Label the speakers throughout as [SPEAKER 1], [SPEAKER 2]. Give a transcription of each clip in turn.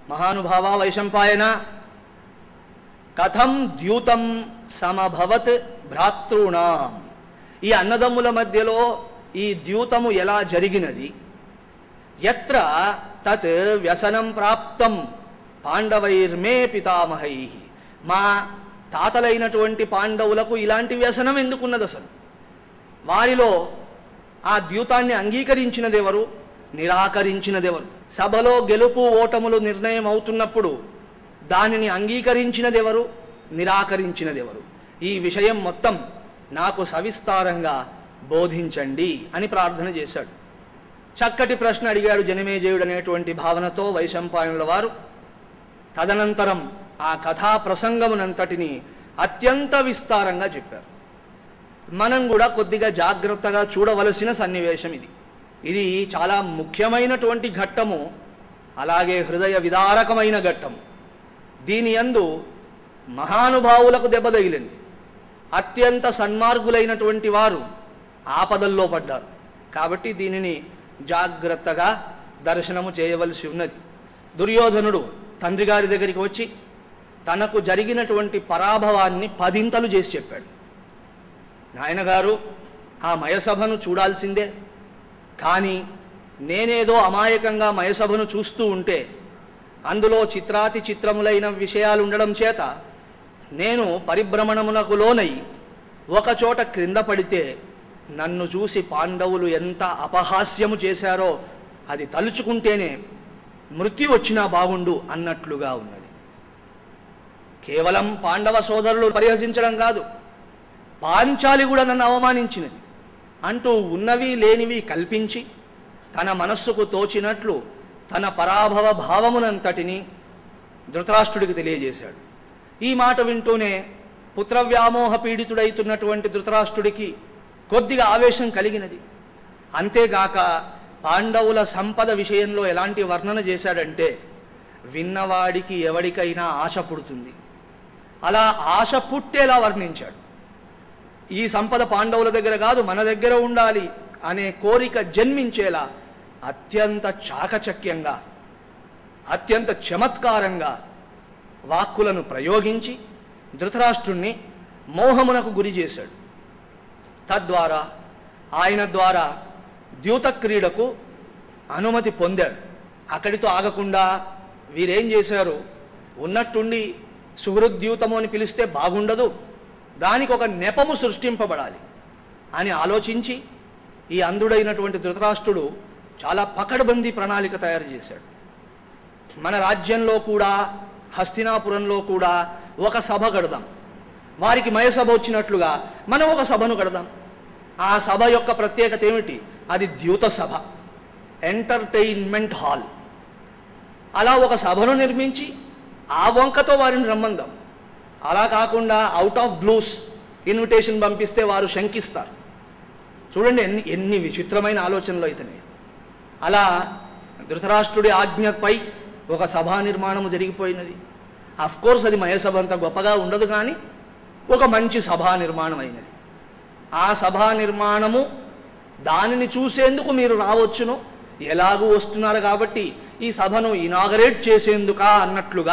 [SPEAKER 1] మహానుభావ వైశంపాయన కథం ద్యూతం సమభవత్ భ్రాతృణాం ఈ అన్నదమ్ముల మధ్యలో ఈ ద్యూతము ఎలా జరిగినది ఎత్ర తత్ వ్యసనం ప్రాప్తం పాండవైర్మే పితామహై మా తాతలైనటువంటి పాండవులకు ఇలాంటి వ్యసనం ఎందుకున్నది అసలు వారిలో ఆ ద్యూతాన్ని అంగీకరించినదెవరు నిరాకరించినదెవరు సభలో గెలుపు ఓటములు నిర్ణయం అవుతున్నప్పుడు దానిని అంగీకరించినదెవరు నిరాకరించినదెవరు ఈ విషయం మొత్తం నాకు సవిస్తారంగా బోధించండి అని ప్రార్థన చేశాడు చక్కటి ప్రశ్న అడిగాడు జనమేజయుడు అనేటువంటి భావనతో వైశంపాయనుల వారు తదనంతరం ఆ కథా ప్రసంగమునంతటిని అత్యంత విస్తారంగా చెప్పారు మనం కూడా కొద్దిగా జాగ్రత్తగా చూడవలసిన సన్నివేశం ఇది ఇది చాలా ముఖ్యమైనటువంటి ఘట్టము అలాగే హృదయ విదారకమైన ఘట్టము దీని యందు మహానుభావులకు దెబ్బ తగిలింది అత్యంత సన్మార్గులైనటువంటి వారు ఆపదల్లో పడ్డారు కాబట్టి దీనిని జాగ్రత్తగా దర్శనము చేయవలసి ఉన్నది దుర్యోధనుడు తండ్రి గారి దగ్గరికి వచ్చి తనకు జరిగినటువంటి పరాభవాన్ని పదింతలు చేసి చెప్పాడు నాయనగారు ఆ మయసభను చూడాల్సిందే కానీ నేనేదో అమాయకంగా మయసభను చూస్తూ ఉంటే అందులో చిత్రాతి చిత్రములైన విషయాలు ఉండడం చేత నేను పరిభ్రమణమునకు లోనై ఒకచోట క్రింద పడితే నన్ను చూసి పాండవులు ఎంత అపహాస్యము చేశారో అది తలుచుకుంటేనే మృత్యు వచ్చినా బాగుండు అన్నట్లుగా ఉన్నది కేవలం పాండవ సోదరులు పరిహసించడం కాదు పాంచాలి కూడా నన్ను అవమానించినది అంటూ ఉన్నవి లేనివి కల్పించి తన మనస్సుకు తోచినట్లు తన పరాభవ భావమునంతటిని ధృతరాష్ట్రుడికి తెలియజేశాడు ఈ మాట వింటూనే పుత్రవ్యామోహ పీడితుడైతున్నటువంటి ధృతరాష్ట్రుడికి కొద్దిగా ఆవేశం కలిగినది అంతేగాక పాండవుల సంపద విషయంలో ఎలాంటి వర్ణన చేశాడంటే విన్నవాడికి ఎవడికైనా ఆశ పుడుతుంది అలా ఆశ పుట్టేలా వర్ణించాడు ఈ సంపద పాండవుల దగ్గర కాదు మన దగ్గర ఉండాలి అనే కోరిక జన్మించేలా అత్యంత చాకచక్యంగా అత్యంత చమత్కారంగా వాక్కులను ప్రయోగించి ధృతరాష్ట్రుణ్ణి మోహమునకు గురి చేశాడు తద్వారా ఆయన ద్వారా ద్యూత క్రీడకు అనుమతి పొందాడు అక్కడితో ఆగకుండా వీరేం చేశారు ఉన్నట్టుండి సుహృద్యూతము అని పిలిస్తే బాగుండదు దానికి ఒక నెపము సృష్టింపబడాలి అని ఆలోచించి ఈ అంధుడైనటువంటి ధృతరాష్ట్రుడు చాలా పకడ్బందీ ప్రణాళిక తయారు చేశాడు మన రాజ్యంలో కూడా హస్తినాపురంలో కూడా ఒక సభ కడదాం వారికి మయసభ వచ్చినట్లుగా మనం ఒక సభను కడదాం ఆ సభ యొక్క ప్రత్యేకత ఏమిటి అది ద్యూత సభ ఎంటర్టైన్మెంట్ హాల్ అలా ఒక సభను నిర్మించి ఆ వంకతో వారిని రమ్మందాం అలా కాకుండా అవుట్ ఆఫ్ బ్లూస్ ఇన్విటేషన్ పంపిస్తే వారు శంకిస్తారు చూడండి ఎన్ని ఎన్ని విచిత్రమైన ఆలోచనలు అయితేనే అలా ధృతరాష్ట్రుడి ఆజ్ఞపై ఒక సభా నిర్మాణము జరిగిపోయినది అఫ్ కోర్స్ అది మయసభ అంత గొప్పగా ఉండదు కానీ ఒక మంచి సభా నిర్మాణం అయినది ఆ సభా నిర్మాణము దానిని చూసేందుకు మీరు రావచ్చును ఎలాగూ వస్తున్నారు కాబట్టి ఈ సభను ఇనాగరేట్ చేసేందుకా అన్నట్లుగా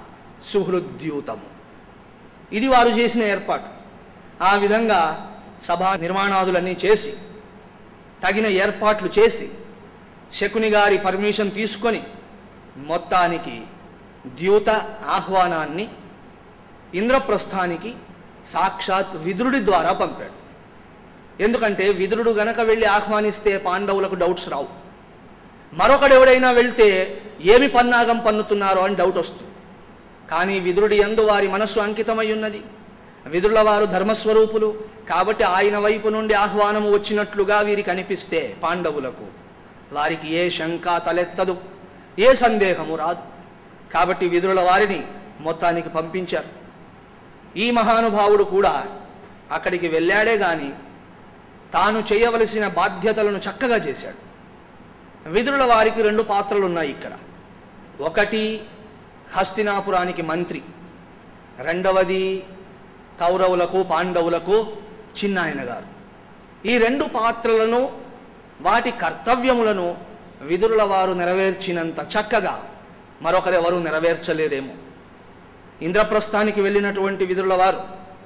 [SPEAKER 1] సుహృద్యూతము ఇది వారు చేసిన ఏర్పాటు ఆ విధంగా సభా నిర్మాణాదులన్నీ చేసి తగిన ఏర్పాట్లు చేసి శకుని గారి పర్మిషన్ తీసుకొని మొత్తానికి ద్యూత ఆహ్వానాన్ని ఇంద్రప్రస్థానికి సాక్షాత్ విదురుడి ద్వారా పంపాడు ఎందుకంటే విదురుడు గనక వెళ్ళి ఆహ్వానిస్తే పాండవులకు డౌట్స్ రావు మరొకడెవడైనా వెళ్తే ఏమి పన్నాగం పన్నుతున్నారో అని డౌట్ వస్తుంది కానీ విదురుడి యందు వారి మనస్సు అంకితమై ఉన్నది విదురుల వారు ధర్మస్వరూపులు కాబట్టి ఆయన వైపు నుండి ఆహ్వానము వచ్చినట్లుగా వీరికి అనిపిస్తే పాండవులకు వారికి ఏ శంక తలెత్తదు ఏ సందేహము రాదు కాబట్టి విదురుల వారిని మొత్తానికి పంపించారు ఈ మహానుభావుడు కూడా అక్కడికి వెళ్ళాడే కానీ తాను చేయవలసిన బాధ్యతలను చక్కగా చేశాడు విదురుల వారికి రెండు పాత్రలు ఉన్నాయి ఇక్కడ ఒకటి హస్తినాపురానికి మంత్రి రెండవది కౌరవులకు పాండవులకు చిన్నాయన గారు ఈ రెండు పాత్రలను వాటి కర్తవ్యములను విదురుల వారు నెరవేర్చినంత చక్కగా మరొకరు ఎవరు నెరవేర్చలేరేమో ఇంద్రప్రస్థానికి వెళ్ళినటువంటి విధుల వారు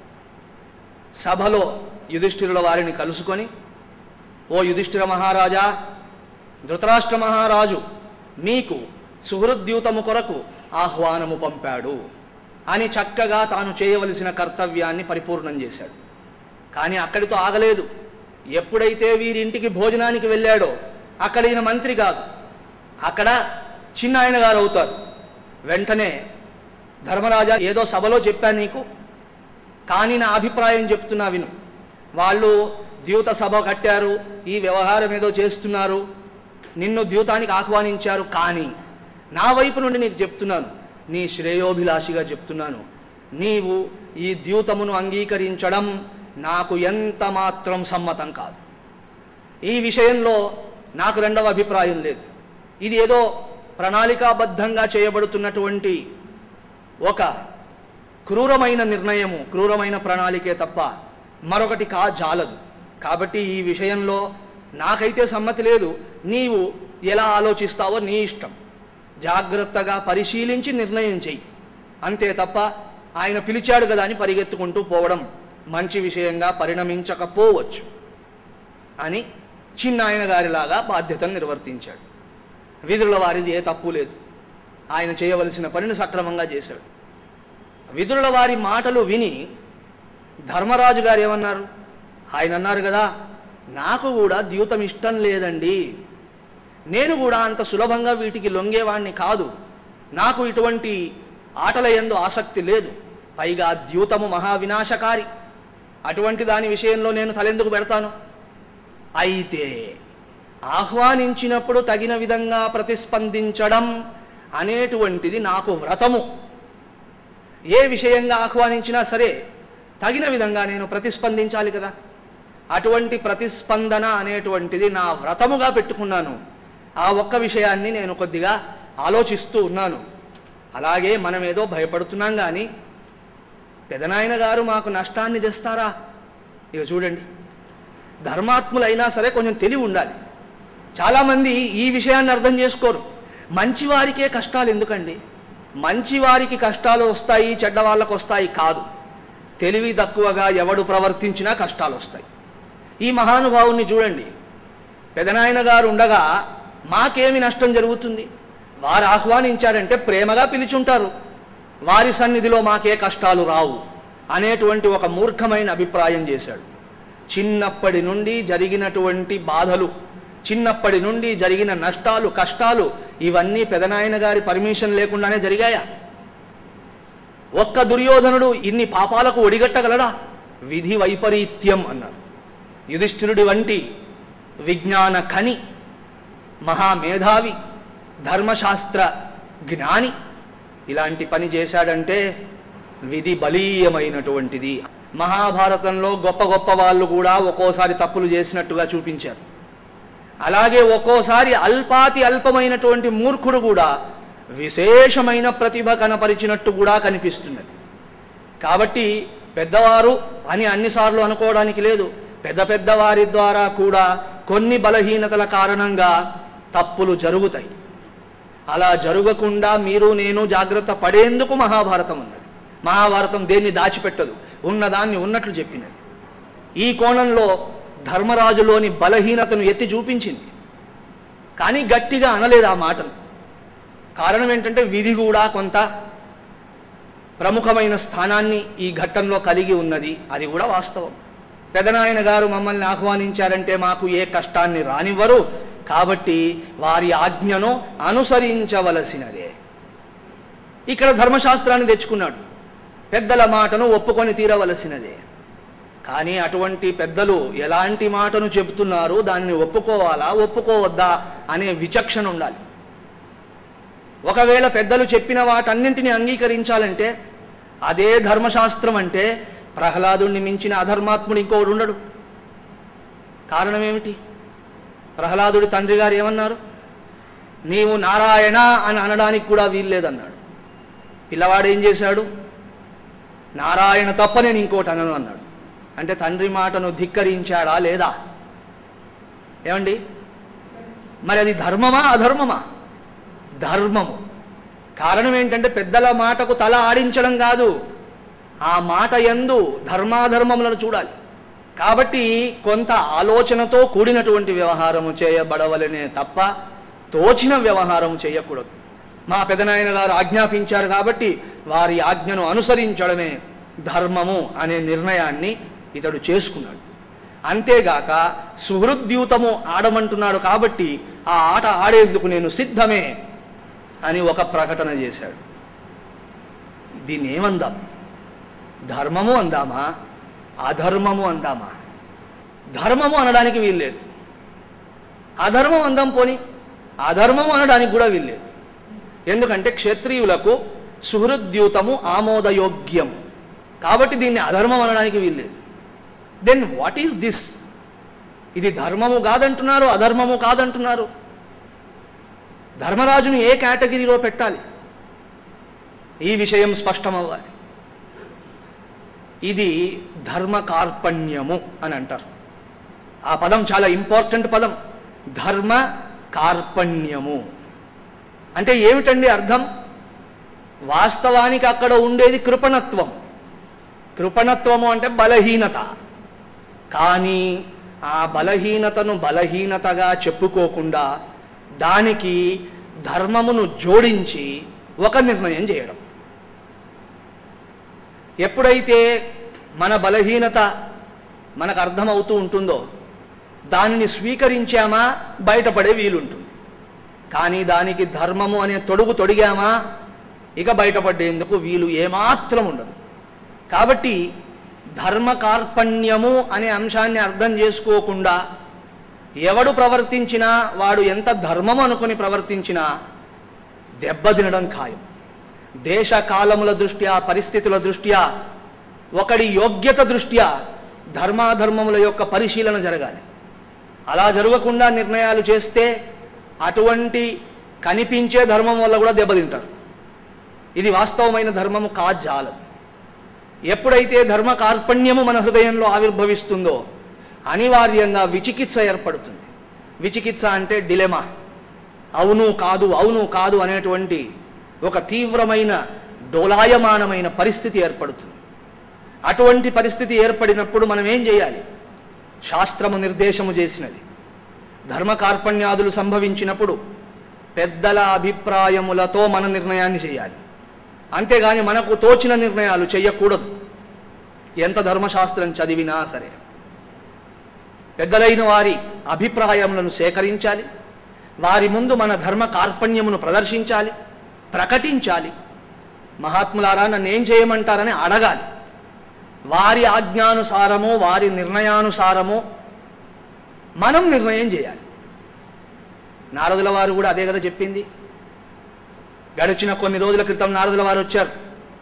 [SPEAKER 1] సభలో యుధిష్ఠిరుల వారిని కలుసుకొని ఓ యుధిష్ఠిర మహారాజా ధృతరాష్ట్ర మహారాజు మీకు సుహృద్యూతము కొరకు ఆహ్వానము పంపాడు అని చక్కగా తాను చేయవలసిన కర్తవ్యాన్ని పరిపూర్ణం చేశాడు కానీ అక్కడితో ఆగలేదు ఎప్పుడైతే వీరింటికి భోజనానికి వెళ్ళాడో అక్కడ ఈయన మంత్రి కాదు అక్కడ చిన్న ఆయన గారు అవుతారు వెంటనే ధర్మరాజా ఏదో సభలో చెప్పాను నీకు కానీ నా అభిప్రాయం చెప్తున్నా విను వాళ్ళు ద్యూత సభ కట్టారు ఈ వ్యవహారం ఏదో చేస్తున్నారు నిన్ను ద్యూతానికి ఆహ్వానించారు కానీ నా వైపు నుండి నీకు చెప్తున్నాను నీ శ్రేయోభిలాషిగా చెప్తున్నాను నీవు ఈ ద్యూతమును అంగీకరించడం నాకు ఎంత మాత్రం సమ్మతం కాదు ఈ విషయంలో నాకు రెండవ అభిప్రాయం లేదు ఇది ఏదో ప్రణాళికాబద్ధంగా చేయబడుతున్నటువంటి ఒక క్రూరమైన నిర్ణయము క్రూరమైన ప్రణాళికే తప్ప మరొకటి కా జాలదు కాబట్టి ఈ విషయంలో నాకైతే సమ్మతి లేదు నీవు ఎలా ఆలోచిస్తావో నీ ఇష్టం జాగ్రత్తగా పరిశీలించి నిర్ణయం చెయ్యి అంతే తప్ప ఆయన పిలిచాడు కదా అని పరిగెత్తుకుంటూ పోవడం మంచి విషయంగా పరిణమించకపోవచ్చు అని చిన్న ఆయన గారిలాగా బాధ్యతను నిర్వర్తించాడు విధుల వారిది ఏ తప్పు లేదు ఆయన చేయవలసిన పనిని సక్రమంగా చేశాడు విదురుల వారి మాటలు విని ధర్మరాజు గారు ఏమన్నారు ఆయన అన్నారు కదా నాకు కూడా ద్యూతం ఇష్టం లేదండి నేను కూడా అంత సులభంగా వీటికి లొంగేవాణ్ణి కాదు నాకు ఇటువంటి ఆటల ఎందు ఆసక్తి లేదు పైగా ద్యూతము మహావినాశకారి అటువంటి దాని విషయంలో నేను తలెందుకు పెడతాను అయితే ఆహ్వానించినప్పుడు తగిన విధంగా ప్రతిస్పందించడం అనేటువంటిది నాకు వ్రతము ఏ విషయంగా ఆహ్వానించినా సరే తగిన విధంగా నేను ప్రతిస్పందించాలి కదా అటువంటి ప్రతిస్పందన అనేటువంటిది నా వ్రతముగా పెట్టుకున్నాను ఆ ఒక్క విషయాన్ని నేను కొద్దిగా ఆలోచిస్తూ ఉన్నాను అలాగే మనం ఏదో భయపడుతున్నాం కానీ పెదనాయన గారు మాకు నష్టాన్ని తెస్తారా ఇక చూడండి ధర్మాత్ములైనా సరే కొంచెం తెలివి ఉండాలి చాలామంది ఈ విషయాన్ని అర్థం చేసుకోరు మంచివారికే కష్టాలు ఎందుకండి మంచివారికి కష్టాలు వస్తాయి చెడ్డ వాళ్ళకు వస్తాయి కాదు తెలివి తక్కువగా ఎవడు ప్రవర్తించినా కష్టాలు వస్తాయి ఈ మహానుభావుని చూడండి పెదనాయన గారు ఉండగా మాకేమి నష్టం జరుగుతుంది వారు ఆహ్వానించారంటే ప్రేమగా పిలిచుంటారు వారి సన్నిధిలో మాకే కష్టాలు రావు అనేటువంటి ఒక మూర్ఖమైన అభిప్రాయం చేశాడు చిన్నప్పటి నుండి జరిగినటువంటి బాధలు చిన్నప్పటి నుండి జరిగిన నష్టాలు కష్టాలు ఇవన్నీ పెదనాయన గారి పర్మిషన్ లేకుండానే జరిగాయా ఒక్క దుర్యోధనుడు ఇన్ని పాపాలకు ఒడిగట్టగలడా విధి వైపరీత్యం అన్నారు యుధిష్ఠిరుడి వంటి విజ్ఞాన ఖని మహామేధావి ధర్మశాస్త్ర జ్ఞాని ఇలాంటి పని చేశాడంటే విధి బలీయమైనటువంటిది మహాభారతంలో గొప్ప గొప్ప వాళ్ళు కూడా ఒక్కోసారి తప్పులు చేసినట్టుగా చూపించారు అలాగే ఒక్కోసారి అల్పాతి అల్పమైనటువంటి మూర్ఖుడు కూడా విశేషమైన ప్రతిభ కనపరిచినట్టు కూడా కనిపిస్తున్నది కాబట్టి పెద్దవారు అని అన్నిసార్లు అనుకోవడానికి లేదు పెద్ద పెద్దవారి ద్వారా కూడా కొన్ని బలహీనతల కారణంగా తప్పులు జరుగుతాయి అలా జరగకుండా మీరు నేను జాగ్రత్త పడేందుకు మహాభారతం ఉన్నది మహాభారతం దేన్ని దాచిపెట్టదు ఉన్నదాన్ని ఉన్నట్లు చెప్పినది ఈ కోణంలో ధర్మరాజులోని బలహీనతను ఎత్తి చూపించింది కానీ గట్టిగా అనలేదు ఆ మాటను కారణం ఏంటంటే విధి కూడా కొంత ప్రముఖమైన స్థానాన్ని ఈ ఘట్టంలో కలిగి ఉన్నది అది కూడా వాస్తవం పెదనాయన గారు మమ్మల్ని ఆహ్వానించారంటే మాకు ఏ కష్టాన్ని రానివ్వరు కాబట్టి వారి ఆజ్ఞను అనుసరించవలసినదే ఇక్కడ ధర్మశాస్త్రాన్ని తెచ్చుకున్నాడు పెద్దల మాటను ఒప్పుకొని తీరవలసినదే కానీ అటువంటి పెద్దలు ఎలాంటి మాటను చెబుతున్నారు దానిని ఒప్పుకోవాలా ఒప్పుకోవద్దా అనే విచక్షణ ఉండాలి ఒకవేళ పెద్దలు చెప్పిన వాటన్నింటినీ అంగీకరించాలంటే అదే ధర్మశాస్త్రం అంటే ప్రహ్లాదుణ్ణి మించిన అధర్మాత్ముడు ఇంకొకడు ఉండడు కారణం ఏమిటి ప్రహ్లాదుడి తండ్రి గారు ఏమన్నారు నీవు నారాయణ అని అనడానికి కూడా వీల్లేదన్నాడు పిల్లవాడు ఏం చేశాడు నారాయణ తప్ప నేను ఇంకోటి అనను అన్నాడు అంటే తండ్రి మాటను ధిక్కరించాడా లేదా ఏమండి మరి అది ధర్మమా అధర్మమా ధర్మము కారణం ఏంటంటే పెద్దల మాటకు తల ఆడించడం కాదు ఆ మాట ఎందు ధర్మాధర్మములను చూడాలి కాబట్టి కొంత ఆలోచనతో కూడినటువంటి వ్యవహారము చేయబడవలనే తప్ప తోచిన వ్యవహారం చేయకూడదు మా పెదనాయన గారు ఆజ్ఞాపించారు కాబట్టి వారి ఆజ్ఞను అనుసరించడమే ధర్మము అనే నిర్ణయాన్ని ఇతడు చేసుకున్నాడు అంతేగాక సుహృద్యూతము ఆడమంటున్నాడు కాబట్టి ఆ ఆట ఆడేందుకు నేను సిద్ధమే అని ఒక ప్రకటన చేశాడు దీన్ని ఏమందాం ధర్మము అందామా అధర్మము అందామా ధర్మము అనడానికి వీల్లేదు అధర్మం అందాం పోని అధర్మము అనడానికి కూడా వీల్లేదు ఎందుకంటే క్షత్రియులకు సుహృద్యూతము ఆమోదయోగ్యం కాబట్టి దీన్ని అధర్మం అనడానికి వీల్లేదు దెన్ వాట్ ఈస్ దిస్ ఇది ధర్మము కాదంటున్నారు అధర్మము కాదంటున్నారు ధర్మరాజును ఏ కేటగిరీలో పెట్టాలి ఈ విషయం స్పష్టమవ్వాలి ఇది ధర్మ కార్పణ్యము అని అంటారు ఆ పదం చాలా ఇంపార్టెంట్ పదం ధర్మ కార్పణ్యము అంటే ఏమిటండి అర్థం వాస్తవానికి అక్కడ ఉండేది కృపణత్వం కృపణత్వము అంటే బలహీనత కానీ ఆ బలహీనతను బలహీనతగా చెప్పుకోకుండా దానికి ధర్మమును జోడించి ఒక నిర్ణయం చేయడం ఎప్పుడైతే మన బలహీనత మనకు అర్థమవుతూ ఉంటుందో దానిని స్వీకరించామా బయటపడే వీలుంటుంది కానీ దానికి ధర్మము అనే తొడుగు తొడిగామా ఇక బయటపడేందుకు వీలు ఏమాత్రం ఉండదు కాబట్టి ధర్మ కార్పణ్యము అనే అంశాన్ని అర్థం చేసుకోకుండా ఎవడు ప్రవర్తించినా వాడు ఎంత ధర్మం అనుకుని ప్రవర్తించినా దెబ్బతినడం ఖాయం దేశ కాలముల దృష్ట్యా పరిస్థితుల దృష్ట్యా ఒకడి యోగ్యత దృష్ట్యా ధర్మాధర్మముల యొక్క పరిశీలన జరగాలి అలా జరగకుండా నిర్ణయాలు చేస్తే అటువంటి కనిపించే ధర్మం వల్ల కూడా దెబ్బతింటారు ఇది వాస్తవమైన ధర్మము కాజాలదు ఎప్పుడైతే ధర్మ కార్పణ్యము మన హృదయంలో ఆవిర్భవిస్తుందో అనివార్యంగా విచికిత్స ఏర్పడుతుంది విచికిత్స అంటే డిలెమా అవును కాదు అవును కాదు అనేటువంటి ఒక తీవ్రమైన డోలాయమానమైన పరిస్థితి ఏర్పడుతుంది అటువంటి పరిస్థితి ఏర్పడినప్పుడు మనం ఏం చేయాలి శాస్త్రము నిర్దేశము చేసినది ధర్మ కార్పణ్యాదులు సంభవించినప్పుడు పెద్దల అభిప్రాయములతో మన నిర్ణయాన్ని చేయాలి అంతేగాని మనకు తోచిన నిర్ణయాలు చేయకూడదు ఎంత ధర్మశాస్త్రం చదివినా సరే పెద్దలైన వారి అభిప్రాయములను సేకరించాలి వారి ముందు మన ధర్మ కార్పణ్యమును ప్రదర్శించాలి ప్రకటించాలి మహాత్ములారా నన్ను ఏం చేయమంటారని అడగాలి వారి ఆజ్ఞానుసారము వారి నిర్ణయానుసారము మనం నిర్ణయం చేయాలి నారదుల వారు కూడా అదే కదా చెప్పింది గడిచిన కొన్ని రోజుల క్రితం నారదుల వారు వచ్చారు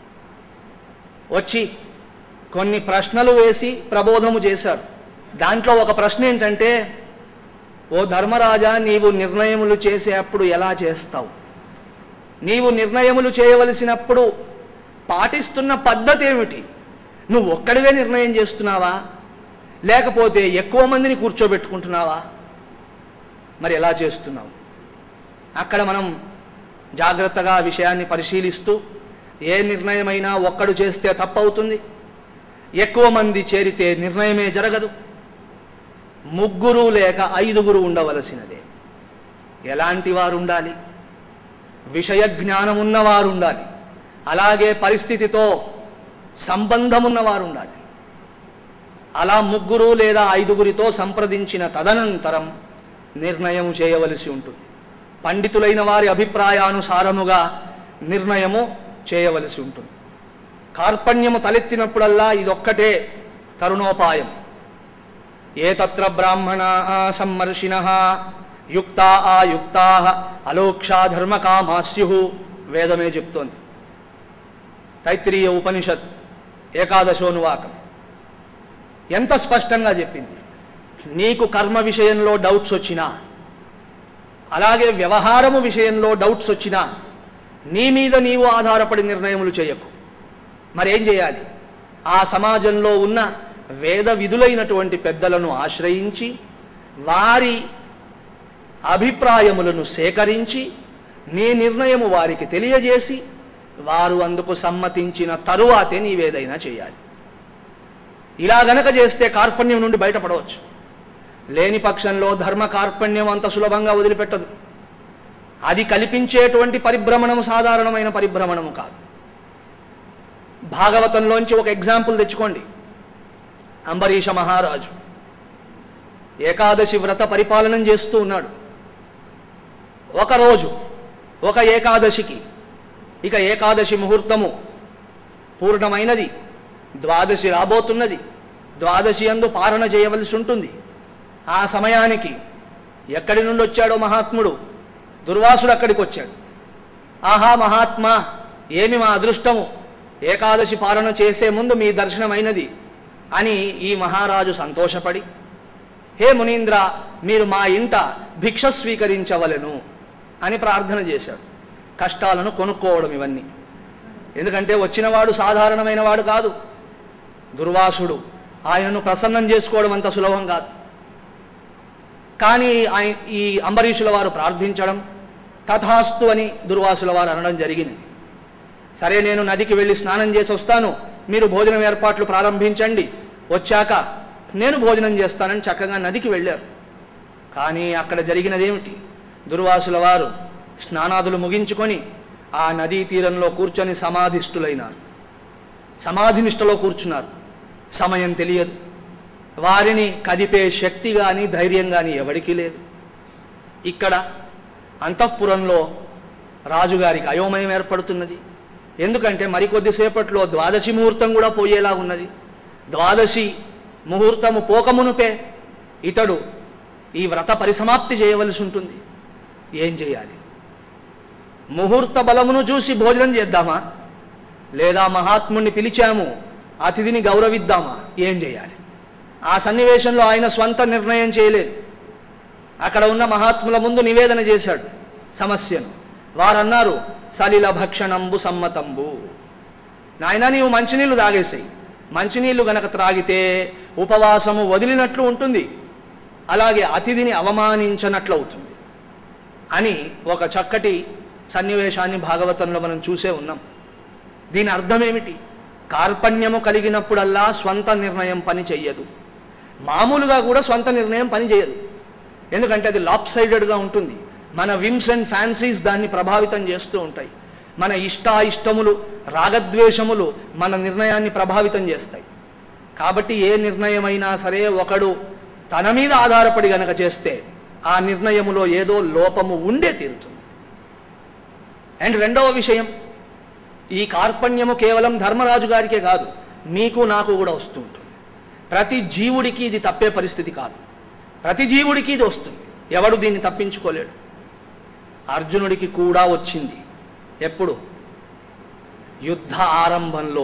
[SPEAKER 1] వచ్చి కొన్ని ప్రశ్నలు వేసి ప్రబోధము చేశారు దాంట్లో ఒక ప్రశ్న ఏంటంటే ఓ ధర్మరాజా నీవు నిర్ణయములు చేసేటప్పుడు ఎలా చేస్తావు నీవు నిర్ణయములు చేయవలసినప్పుడు పాటిస్తున్న పద్ధతి ఏమిటి నువ్వు ఒక్కడివే నిర్ణయం చేస్తున్నావా లేకపోతే ఎక్కువ మందిని కూర్చోబెట్టుకుంటున్నావా మరి ఎలా చేస్తున్నావు అక్కడ మనం జాగ్రత్తగా ఆ విషయాన్ని పరిశీలిస్తూ ఏ నిర్ణయమైనా ఒక్కడు చేస్తే తప్పవుతుంది ఎక్కువ మంది చేరితే నిర్ణయమే జరగదు ముగ్గురు లేక ఐదుగురు ఉండవలసినదే ఎలాంటి వారు ఉండాలి విషయ జ్ఞానం ఉన్నవారు ఉండాలి అలాగే పరిస్థితితో సంబంధం ఉన్నవారు ఉండాలి అలా ముగ్గురు లేదా ఐదుగురితో సంప్రదించిన తదనంతరం నిర్ణయం చేయవలసి ఉంటుంది పండితులైన వారి అభిప్రాయానుసారముగా నిర్ణయము చేయవలసి ఉంటుంది కార్పణ్యము తలెత్తినప్పుడల్లా ఇదొక్కటే తరుణోపాయం ఏ తత్ర బ్రాహ్మణా సమ్మర్షిణ యుక్తా ఆయుక్తా అలోక్షా ధర్మకామాస్యు వేదమే చెప్తోంది తైత్రీయ ఉపనిషత్ ఏకాదశోనువాకం ఎంత స్పష్టంగా చెప్పింది నీకు కర్మ విషయంలో డౌట్స్ వచ్చినా అలాగే వ్యవహారము విషయంలో డౌట్స్ వచ్చినా నీ మీద నీవు ఆధారపడి నిర్ణయములు చేయకు మరేం చేయాలి ఆ సమాజంలో ఉన్న వేద విధులైనటువంటి పెద్దలను ఆశ్రయించి వారి అభిప్రాయములను సేకరించి నీ నిర్ణయము వారికి తెలియజేసి వారు అందుకు సమ్మతించిన తరువాతే నీవేదైనా చేయాలి ఇలా గనక చేస్తే కార్పణ్యం నుండి బయటపడవచ్చు లేని పక్షంలో ధర్మ కార్పణ్యం అంత సులభంగా వదిలిపెట్టదు అది కల్పించేటువంటి పరిభ్రమణము సాధారణమైన పరిభ్రమణము కాదు భాగవతంలోంచి ఒక ఎగ్జాంపుల్ తెచ్చుకోండి అంబరీష మహారాజు ఏకాదశి వ్రత పరిపాలనం చేస్తూ ఉన్నాడు ఒకరోజు ఒక ఏకాదశికి ఇక ఏకాదశి ముహూర్తము పూర్ణమైనది ద్వాదశి రాబోతున్నది ద్వాదశి అందు పాలన చేయవలసి ఉంటుంది ఆ సమయానికి ఎక్కడి నుండి వచ్చాడో మహాత్ముడు దుర్వాసుడు అక్కడికి వచ్చాడు ఆహా మహాత్మా ఏమి మా అదృష్టము ఏకాదశి పాలన చేసే ముందు మీ దర్శనమైనది అని ఈ మహారాజు సంతోషపడి హే మునీంద్ర మీరు మా ఇంట భిక్ష స్వీకరించవలెను అని ప్రార్థన చేశాడు కష్టాలను కొనుక్కోవడం ఇవన్నీ ఎందుకంటే వచ్చినవాడు సాధారణమైన వాడు కాదు దుర్వాసుడు ఆయనను ప్రసన్నం చేసుకోవడం అంత సులభం కాదు కానీ ఆయ ఈ అంబరీషుల వారు ప్రార్థించడం తథాస్తు అని దుర్వాసుల వారు అనడం జరిగినది సరే నేను నదికి వెళ్ళి స్నానం చేసి వస్తాను మీరు భోజనం ఏర్పాట్లు ప్రారంభించండి వచ్చాక నేను భోజనం చేస్తానని చక్కగా నదికి వెళ్ళారు కానీ అక్కడ జరిగినదేమిటి దుర్వాసుల వారు స్నానాదులు ముగించుకొని ఆ నదీ తీరంలో కూర్చొని సమాధిష్ఠులైనారు సమాధినిష్టలో కూర్చున్నారు సమయం తెలియదు వారిని కదిపే శక్తి కానీ ధైర్యం కానీ ఎవరికీ లేదు ఇక్కడ అంతఃపురంలో రాజుగారికి అయోమయం ఏర్పడుతున్నది ఎందుకంటే మరికొద్దిసేపట్లో ద్వాదశి ముహూర్తం కూడా పోయేలా ఉన్నది ద్వాదశి ముహూర్తము పోకమునుపే ఇతడు ఈ వ్రత పరిసమాప్తి చేయవలసి ఉంటుంది ఏం చేయాలి ముహూర్త బలమును చూసి భోజనం చేద్దామా లేదా మహాత్ముని పిలిచాము అతిథిని గౌరవిద్దామా ఏం చేయాలి ఆ సన్నివేశంలో ఆయన స్వంత నిర్ణయం చేయలేదు అక్కడ ఉన్న మహాత్ముల ముందు నివేదన చేశాడు సమస్యను వారన్నారు సలిల భక్షణంబు సమ్మతంబు నాయన నీవు మంచినీళ్ళు తాగేసాయి మంచినీళ్ళు గనక త్రాగితే ఉపవాసము వదిలినట్లు ఉంటుంది అలాగే అతిథిని అవమానించనట్లు అవుతుంది అని ఒక చక్కటి సన్నివేశాన్ని భాగవతంలో మనం చూసే ఉన్నాం దీని అర్థం ఏమిటి కార్పణ్యము కలిగినప్పుడల్లా స్వంత నిర్ణయం పని చెయ్యదు మామూలుగా కూడా స్వంత నిర్ణయం పని చేయదు ఎందుకంటే అది లాప్ సైడెడ్గా ఉంటుంది మన విమ్స్ అండ్ ఫ్యాన్సీస్ దాన్ని ప్రభావితం చేస్తూ ఉంటాయి మన ఇష్టాయిష్టములు రాగద్వేషములు మన నిర్ణయాన్ని ప్రభావితం చేస్తాయి కాబట్టి ఏ నిర్ణయమైనా సరే ఒకడు తన మీద ఆధారపడి గనక చేస్తే ఆ నిర్ణయములో ఏదో లోపము ఉండే తీరుతుంది అండ్ రెండవ విషయం ఈ కార్పణ్యము కేవలం ధర్మరాజు గారికే కాదు మీకు నాకు కూడా వస్తూ ఉంటుంది ప్రతి జీవుడికి ఇది తప్పే పరిస్థితి కాదు ప్రతి జీవుడికి ఇది వస్తుంది ఎవడు దీన్ని తప్పించుకోలేడు అర్జునుడికి కూడా వచ్చింది ఎప్పుడు యుద్ధ ఆరంభంలో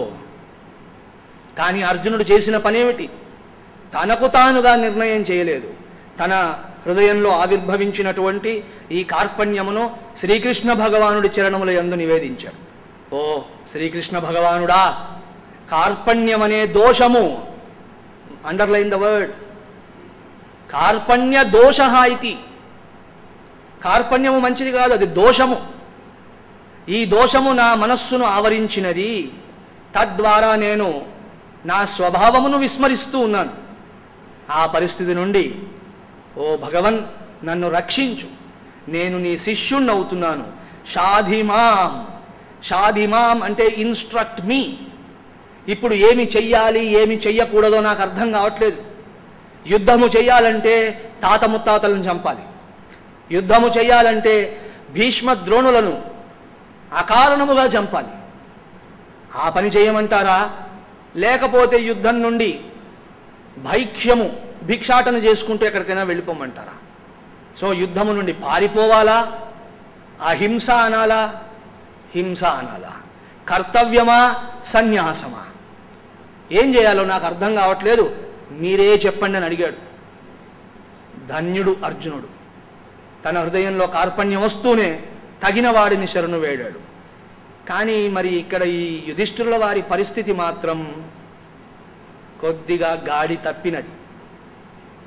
[SPEAKER 1] కానీ అర్జునుడు చేసిన పనేమిటి తనకు తానుగా నిర్ణయం చేయలేదు తన హృదయంలో ఆవిర్భవించినటువంటి ఈ కార్పణ్యమును శ్రీకృష్ణ భగవానుడి చరణముల యందు నివేదించాడు ఓ శ్రీకృష్ణ భగవానుడా కార్పణ్యమనే దోషము అండర్లైన్ ద వర్డ్ కార్పణ్య దోష ఇది కార్పణ్యము మంచిది కాదు అది దోషము ఈ దోషము నా మనస్సును ఆవరించినది తద్వారా నేను నా స్వభావమును విస్మరిస్తూ ఉన్నాను ఆ పరిస్థితి నుండి ఓ భగవన్ నన్ను రక్షించు నేను నీ శిష్యుణ్ణి అవుతున్నాను షాధిమాం షాధిమాం అంటే ఇన్స్ట్రక్ట్ మీ ఇప్పుడు ఏమి చెయ్యాలి ఏమి చెయ్యకూడదో నాకు అర్థం కావట్లేదు యుద్ధము చెయ్యాలంటే తాత ముత్తాతలను చంపాలి యుద్ధము చెయ్యాలంటే భీష్మ ద్రోణులను అకారణముగా చంపాలి ఆ పని చేయమంటారా లేకపోతే యుద్ధం నుండి భైక్ష్యము భిక్షాటన చేసుకుంటూ ఎక్కడికైనా వెళ్ళిపోమంటారా సో యుద్ధము నుండి పారిపోవాలా అహింస అనాలా హింస అనాలా కర్తవ్యమా సన్యాసమా ఏం చేయాలో నాకు అర్థం కావట్లేదు మీరే చెప్పండి అని అడిగాడు ధన్యుడు అర్జునుడు తన హృదయంలో కార్పణ్యం వస్తూనే తగిన వాడిని శరణు వేడాడు కానీ మరి ఇక్కడ ఈ యుధిష్ఠిరుల వారి పరిస్థితి మాత్రం కొద్దిగా గాడి తప్పినది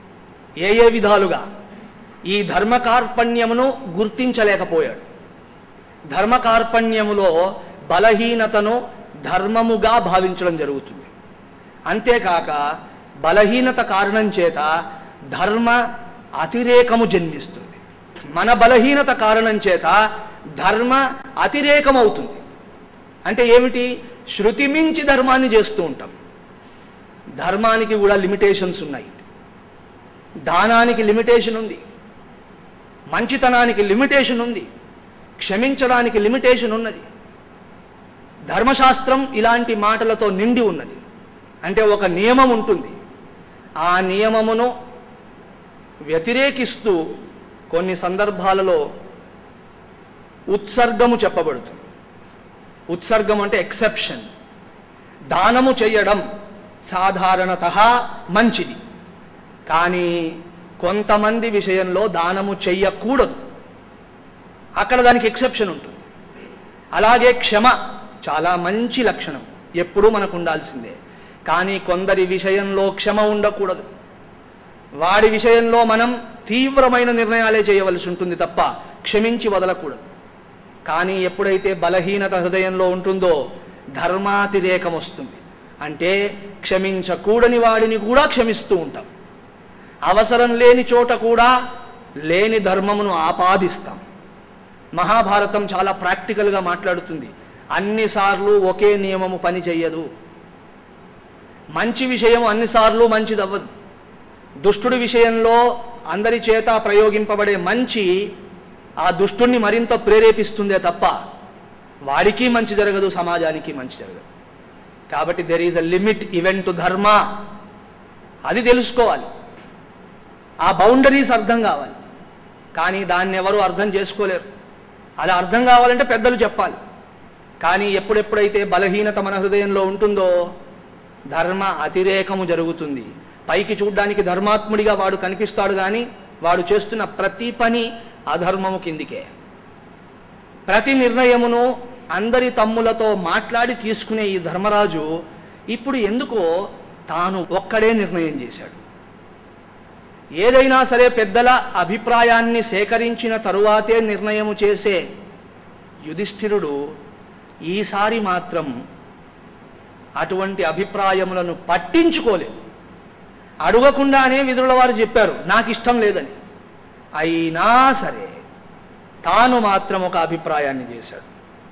[SPEAKER 1] ఏ ఏ విధాలుగా ఈ ధర్మ కార్పణ్యమును గుర్తించలేకపోయాడు ధర్మ కార్పణ్యములో బలహీనతను ధర్మముగా భావించడం జరుగుతుంది అంతేకాక బలహీనత కారణం చేత ధర్మ అతిరేకము జన్మిస్తుంది మన బలహీనత కారణం చేత ధర్మ అతిరేకమవుతుంది అంటే ఏమిటి శృతి మించి ధర్మాన్ని చేస్తూ ఉంటాం ధర్మానికి కూడా లిమిటేషన్స్ ఉన్నాయి దానానికి లిమిటేషన్ ఉంది మంచితనానికి లిమిటేషన్ ఉంది క్షమించడానికి లిమిటేషన్ ఉన్నది ధర్మశాస్త్రం ఇలాంటి మాటలతో నిండి ఉన్నది అంటే ఒక నియమం ఉంటుంది ఆ నియమమును వ్యతిరేకిస్తూ కొన్ని సందర్భాలలో ఉత్సర్గము చెప్పబడుతుంది ఉత్సర్గం అంటే ఎక్సెప్షన్ దానము చేయడం సాధారణత మంచిది కానీ కొంతమంది విషయంలో దానము చెయ్యకూడదు అక్కడ దానికి ఎక్సెప్షన్ ఉంటుంది అలాగే క్షమ చాలా మంచి లక్షణం ఎప్పుడూ మనకు ఉండాల్సిందే కానీ కొందరి విషయంలో క్షమ ఉండకూడదు వాడి విషయంలో మనం తీవ్రమైన నిర్ణయాలే చేయవలసి ఉంటుంది తప్ప క్షమించి వదలకూడదు కానీ ఎప్పుడైతే బలహీనత హృదయంలో ఉంటుందో ధర్మాతిరేకం వస్తుంది అంటే క్షమించకూడని వాడిని కూడా క్షమిస్తూ ఉంటాం అవసరం లేని చోట కూడా లేని ధర్మమును ఆపాదిస్తాం మహాభారతం చాలా ప్రాక్టికల్గా మాట్లాడుతుంది అన్నిసార్లు ఒకే నియమము పని చెయ్యదు మంచి విషయం అన్నిసార్లు మంచిది అవ్వదు దుష్టుడి విషయంలో అందరి చేత ప్రయోగింపబడే మంచి ఆ దుష్టుణ్ణి మరింత ప్రేరేపిస్తుందే తప్ప వాడికి మంచి జరగదు సమాజానికి మంచి జరగదు కాబట్టి there is a limit even to dharma అది తెలుసుకోవాలి ఆ బౌండరీస్ అర్థం కావాలి కానీ దాన్ని ఎవరు అర్థం చేసుకోలేరు అది అర్థం కావాలంటే పెద్దలు చెప్పాలి కానీ ఎప్పుడెప్పుడైతే బలహీనత మన హృదయంలో ఉంటుందో ధర్మ అతిరేకము జరుగుతుంది పైకి చూడ్డానికి ధర్మాత్ముడిగా వాడు కనిపిస్తాడు కానీ వాడు చేస్తున్న ప్రతి పని అధర్మము కిందికే ప్రతి నిర్ణయమును అందరి తమ్ములతో మాట్లాడి తీసుకునే ఈ ధర్మరాజు ఇప్పుడు ఎందుకో తాను ఒక్కడే నిర్ణయం చేశాడు ఏదైనా సరే పెద్దల అభిప్రాయాన్ని సేకరించిన తరువాతే నిర్ణయము చేసే యుధిష్ఠిరుడు ఈసారి మాత్రం అటువంటి అభిప్రాయములను పట్టించుకోలేదు అడగకుండానే విదురుల వారు చెప్పారు నాకు ఇష్టం లేదని అయినా సరే తాను మాత్రం ఒక అభిప్రాయాన్ని చేశాడు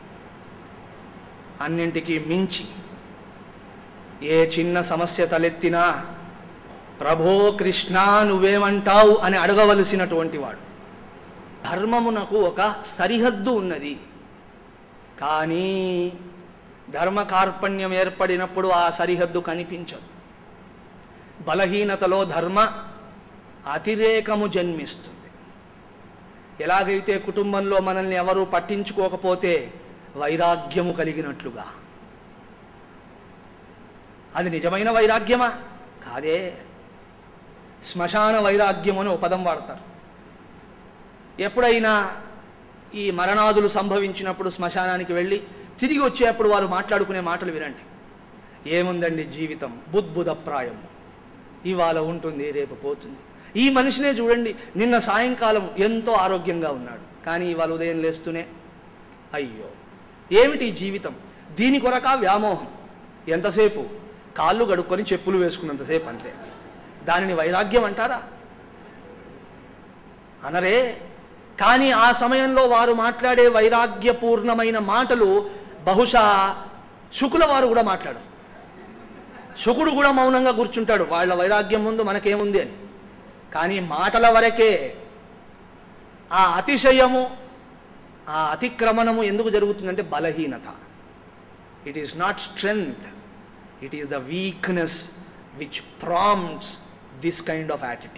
[SPEAKER 1] అన్నింటికీ మించి ఏ చిన్న సమస్య తలెత్తినా ప్రభో కృష్ణ నువ్వేమంటావు అని అడగవలసినటువంటి వాడు ధర్మమునకు ఒక సరిహద్దు ఉన్నది కానీ ధర్మ కార్పణ్యం ఏర్పడినప్పుడు ఆ సరిహద్దు కనిపించదు బలహీనతలో ధర్మ అతిరేకము జన్మిస్తుంది ఎలాగైతే కుటుంబంలో మనల్ని ఎవరూ పట్టించుకోకపోతే వైరాగ్యము కలిగినట్లుగా అది నిజమైన వైరాగ్యమా కాదే శ్మశాన వైరాగ్యం అని ఒక పదం వాడతారు ఎప్పుడైనా ఈ మరణాదులు సంభవించినప్పుడు శ్మశానానికి వెళ్ళి తిరిగి వచ్చేప్పుడు వారు మాట్లాడుకునే మాటలు వినండి ఏముందండి జీవితం బుద్బుదప్రాయం ఇవాళ ఉంటుంది రేపు పోతుంది ఈ మనిషినే చూడండి నిన్న సాయంకాలం ఎంతో ఆరోగ్యంగా ఉన్నాడు కానీ ఇవాళ ఉదయం లేస్తూనే అయ్యో ఏమిటి ఈ జీవితం దీని కొరక వ్యామోహం ఎంతసేపు కాళ్ళు గడుక్కొని చెప్పులు వేసుకున్నంతసేపు అంతే దానిని వైరాగ్యం అంటారా అనరే కానీ ఆ సమయంలో వారు మాట్లాడే వైరాగ్యపూర్ణమైన మాటలు బహుశా శుకుల వారు కూడా మాట్లాడరు శుకుడు కూడా మౌనంగా కూర్చుంటాడు వాళ్ళ వైరాగ్యం ముందు మనకేముంది అని కానీ మాటల వరకే ఆ అతిశయము ఆ అతిక్రమణము ఎందుకు జరుగుతుందంటే బలహీనత it is not strength it is the weakness which prompts this kind of attitude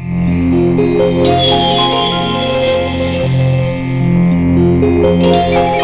[SPEAKER 2] Thank